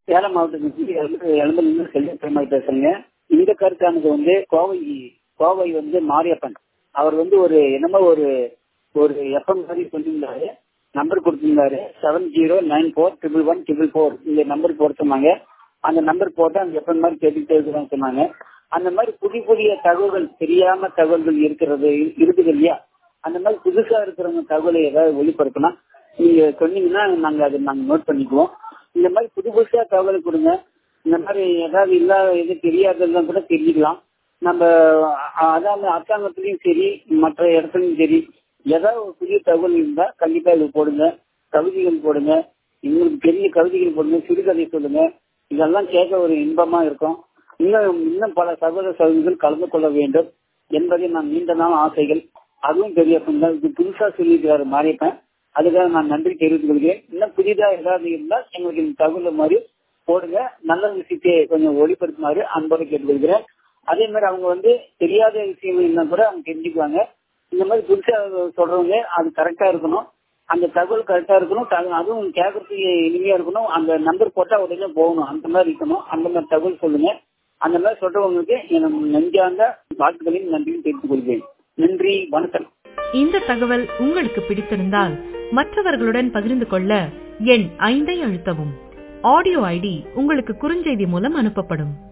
சேலம் மாவட்டத்துக்கு எழுந்து செல்வி பெருமாள் பேசுறேங்க இந்த கருத்தானது வந்து கோவை கோவை வந்து மாரியப்பன் அவர் வந்து ஒரு என்னமோ ஒரு ஒரு எஃப்எம் மாதிரி சொல்லியிருந்தாரு நம்பர் கொடுத்திருந்தாரு seven zero nine four triple one triple four இந்த நம்பர் போட சொன்னாங்க அந்த நம்பர் போட்டு அந்த எஃப்எம் மாதிரி கேட்டுக்கிட்டே இருக்கிறான்னு சொன்னாங்க அந்த மாதிரி புதிய புதிய தகவல்கள் தெரியாம தகவல்கள் இருக்கிறது இருக்குது இல்லையா அந்த மாதிரி புதுசா இருக்கிறவங்க தகவலை ஏதாவது ஒளிபரப்புனா நீங்க சொன்னீங்கன்னா நாங்க அதை நாங்க நோட் பண்ணிக்குவோம் இந்த மாதிரி புது புதுசா தகவல் கொடுங்க இந்த மாதிரி ஏதாவது இல்லாத எது தெரியாததெல்லாம் கூட தெரிஞ்சுக்கலாம் நம்ம அதாவது அரசாங்கத்திலையும் சரி மற்ற இடத்துலையும் சரி ஏதாவது ஒரு புதிய தகவல் இருந்தா கண்டிப்பா இது போடுங்க கவிதைகள் போடுங்க உங்களுக்கு பெரிய கவிதைகள் போடுங்க சிறுகதை சொல்லுங்க இதெல்லாம் கேட்க ஒரு இன்பமா இருக்கும் இன்னும் இன்னும் பல சகோதர சகோதரிகள் கலந்து கொள்ள வேண்டும் என்பதை நான் நீண்ட நாள் ஆசைகள் அதுவும் பெரிய இது புதுசா சொல்லியிருக்காரு மாறிப்பேன் அதுக்காக நான் நன்றி தெரிவித்துக் கொள்கிறேன் இன்னும் புதிதா ஏதாவது இருந்தால் எங்களுக்கு இந்த தகவல் மாதிரி போடுங்க நல்ல விஷயத்தை கொஞ்சம் ஒளிப்படுத்துமாறு அன்போடு கேட்டுக்கொள்கிறேன் அதே மாதிரி அவங்க வந்து தெரியாத விஷயங்கள் இருந்தா கூட அவங்க தெரிஞ்சுக்குவாங்க இந்த மாதிரி புதுசா சொல்றவங்க அது கரெக்டா இருக்கணும் அந்த தகவல் கரெக்டா இருக்கணும் அதுவும் கேட்கறதுக்கு இனிமையா இருக்கணும் அந்த நம்பர் போட்டா உடனே போகணும் அந்த மாதிரி இருக்கணும் அந்த மாதிரி தகவல் சொல்லுங்க அந்த மாதிரி சொல்றவங்களுக்கு என் நெஞ்சார்ந்த வாழ்த்துக்களையும் நன்றியும் தெரிவித்துக் கொள்கிறேன் நன்றி வணக்கம் இந்த தகவல் உங்களுக்கு பிடித்திருந்தால் மற்றவர்களுடன் பகிர்ந்து கொள்ள எண் ஐந்தை அழுத்தவும் ஆடியோ ஐடி உங்களுக்கு குறுஞ்செய்தி மூலம் அனுப்பப்படும்